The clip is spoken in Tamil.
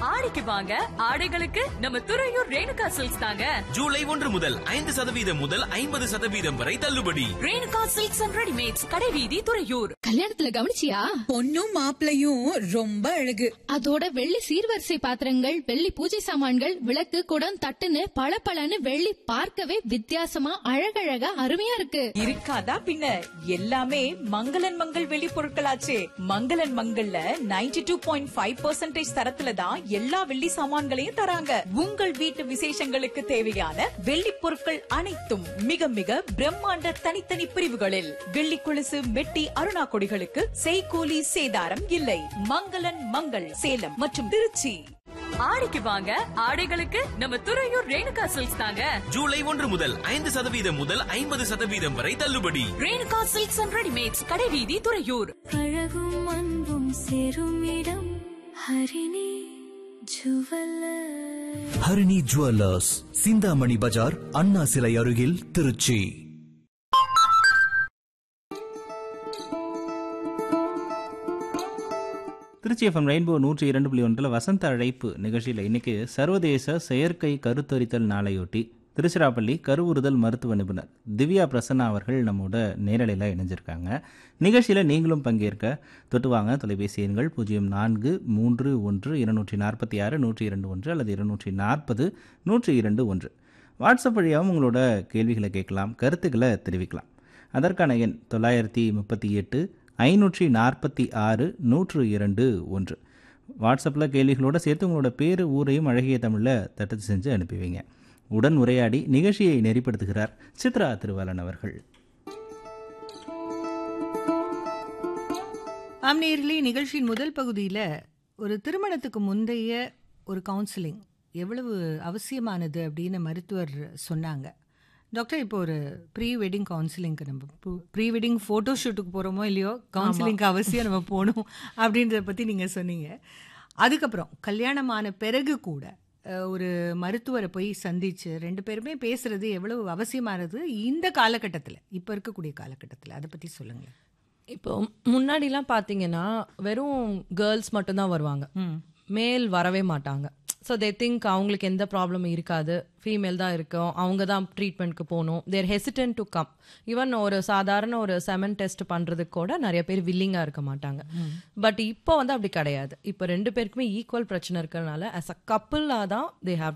ஆடிக்கு வாங்க ஆடைகளுக்கு நம்ம துறையூர் ரேணுகா சில்க்ஸ் தாங்க ஜூலை ஒன்று முதல் ஐந்து சதவீதம் முதல் ஐம்பது சதவீதம் வரை தள்ளுபடி ரேணுகா சில்க்ஸ் அண்ட் ரெடிமேட்ஸ் கடைவீதி துறையூர் கல்யாணத்துல கவனிச்சியா பொண்ணும் மாப்பிளையும் ரொம்ப அழகு அதோட வெள்ளி சீர்வரிசை பாத்திரங்கள் வெள்ளி பூஜை சாமான்கள் விளக்கு குடம் தட்டுன்னு பளபளன்னு வெள்ளி பார்க்கவே வித்தியாசமா அழகழகா அருமையா இருக்கு இருக்காதா பின்ன எல்லாமே மங்களன் மங்கள் வெளி பொருட்களாச்சே மங்களன் மங்கள்ல 92.5% டூ பாயிண்ட் ஃபைவ் பர்சன்டேஜ் தரத்துல தான் எல்லா வெள்ளி சாமான்களையும் தராங்க உங்கள் வீட்டு விசேஷங்களுக்கு தேவையான வெள்ளி பொருட்கள் அனைத்தும் மிக மிக பிரம்மாண்ட தனித்தனி பிரிவுகளில் வெள்ளி கொலுசு மெட்டி அருணா கொடிகளுக்கு செய்கூலி சேதாரம் இல்லை மங்களன் மங்கள் சேலம் மற்றும் திருச்சி ஆடிக்கு வாங்க ஆடைகளுக்கு நம்ம துறையூர் ரேணுகா சில்க்ஸ் தாங்க ஜூலை ஒன்று முதல் ஐந்து சதவீதம் முதல் ஐம்பது சதவீதம் வரை தள்ளுபடி ரேணுகா சில்க்ஸ் அண்ட் ரெடிமேட்ஸ் கடைவீதி துறையூர் அழகும் அன்பும் சேரும் இடம் ஹரிணி ஜுவல்லர் ஹரிணி ஜுவல்லர்ஸ் சிந்தாமணி பஜார் அண்ணா சிலை அருகில் திருச்சி திருச்சி எஃப்எம் ரெயின்போ நூற்றி இரண்டு புள்ளி ஒன்றில் வசந்த அழைப்பு நிகழ்ச்சியில் இன்னைக்கு சர்வதேச செயற்கை கருத்தரித்தல் நாளையொட்டி திருச்சிராப்பள்ளி கருவுறுதல் மருத்துவ நிபுணர் திவ்யா பிரசன்னா அவர்கள் நம்மோட நேரலையில் இணைஞ்சிருக்காங்க நிகழ்ச்சியில் நீங்களும் பங்கேற்க தொட்டு வாங்க தொலைபேசி எண்கள் பூஜ்ஜியம் நான்கு மூன்று ஒன்று இருநூற்றி நாற்பத்தி ஆறு நூற்றி இரண்டு ஒன்று அல்லது இருநூற்றி நாற்பது நூற்றி இரண்டு ஒன்று வாட்ஸ்அப் வழியாகவும் உங்களோட கேள்விகளை கேட்கலாம் கருத்துக்களை தெரிவிக்கலாம் அதற்கான எண் தொள்ளாயிரத்தி முப்பத்தி எட்டு ஐநூற்றி நாற்பத்தி ஆறு நூற்று இரண்டு ஒன்று வாட்ஸ்அப்பில் கேள்விகளோடு சேர்த்து உங்களோட பேர் ஊரையும் அழகிய தமிழில் தட்டச்சு செஞ்சு அனுப்பி வைங்க உடன் உரையாடி நிகழ்ச்சியை நெறிப்படுத்துகிறார் சித்ரா திருவாளன் அவர்கள் ஆம்நேயர்களே நிகழ்ச்சியின் முதல் பகுதியில் ஒரு திருமணத்துக்கு முந்தைய ஒரு கவுன்சிலிங் எவ்வளவு அவசியமானது அப்படின்னு மருத்துவர் சொன்னாங்க டாக்டர் இப்போ ஒரு ப்ரீ வெட்டிங் கவுன்சிலிங்க்கு நம்ம ப்ரீ வெட்டிங் ஃபோட்டோ ஷூட்டுக்கு போகிறோமோ இல்லையோ கவுன்சிலிங்க்கு அவசியம் நம்ம போகணும் அப்படின்றத பற்றி நீங்கள் சொன்னீங்க அதுக்கப்புறம் கல்யாணமான பிறகு கூட அஹ், ஒரு மருத்துவரை போய் சந்திச்சு ரெண்டு பேருமே பேசுறது எவ்வளவு அவசியமானது இந்த காலகட்டத்தில் இப்போ இருக்கக்கூடிய காலகட்டத்தில் அதை பற்றி சொல்லுங்களேன் இப்போ முன்னாடிலாம் பார்த்தீங்கன்னா வெறும் கேர்ள்ஸ் மட்டும்தான் வருவாங்க மேல் வரவே மாட்டாங்க ஸோ தே திங்க் அவங்களுக்கு எந்த ப்ராப்ளமும் இருக்காது ஃபீமேல் தான் இருக்கும் அவங்க தான் ட்ரீட்மெண்ட்க்கு போகணும் there hesitant to come even ஒரு சாதாரண ஒரு செமன் டெஸ்ட் பண்ணுறதுக்கு கூட நிறைய பேர் வில்லிங்காக இருக்க மாட்டாங்க பட் இப்போ வந்து அப்படி கிடையாது இப்போ ரெண்டு பேருக்குமே ஈக்குவல் பிரச்சனை இருக்கிறதுனால as a கப்புளாக தான் தே ஹாவ்